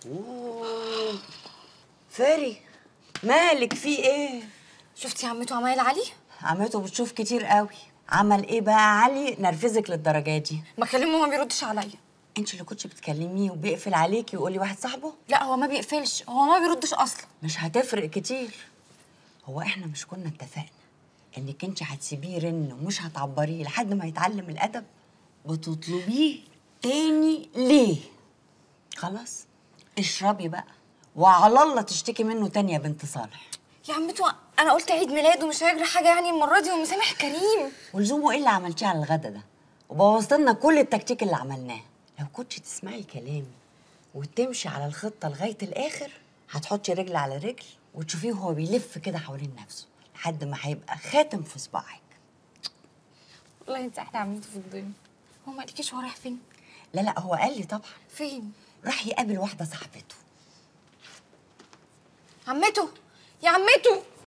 أوه. فري مالك في ايه شفتي عمته عمايل علي عمته بتشوف كتير قوي عمل ايه بقى علي نرفزك للدرجه دي بكلمه ما بيردش عليا انت اللي كنتش بتكلميه وبيقفل عليكي ويقول لي واحد صاحبه لا هو ما بيقفلش هو ما بيردش اصلا مش هتفرق كتير هو احنا مش كنا اتفقنا انك انت هتسيبيه يرن ومش هتعبريه لحد ما يتعلم الادب بتطلبيه تاني ليه خلاص اشربي بقى وعلى الله تشتكي منه تاني يا بنت صالح يا عمته انا قلت عيد ميلاد ومش هيجري حاجه يعني المره دي ومسامح كريم ولزومه ايه اللي عملتيه على الغدا ده وبوظت لنا كل التكتيك اللي عملناه لو كنتش تسمعي كلامي وتمشي على الخطه لغايه الاخر هتحطي رجل على رجل وتشوفيه وهو بيلف كده حوالين نفسه لحد ما هيبقى خاتم في صباعك والله انت احلى عمته في الدنيا هو ما قالكيش هو رايح فين لا لا هو قال لي طبعا فين راح يقابل واحده صاحبته عمته يا عمته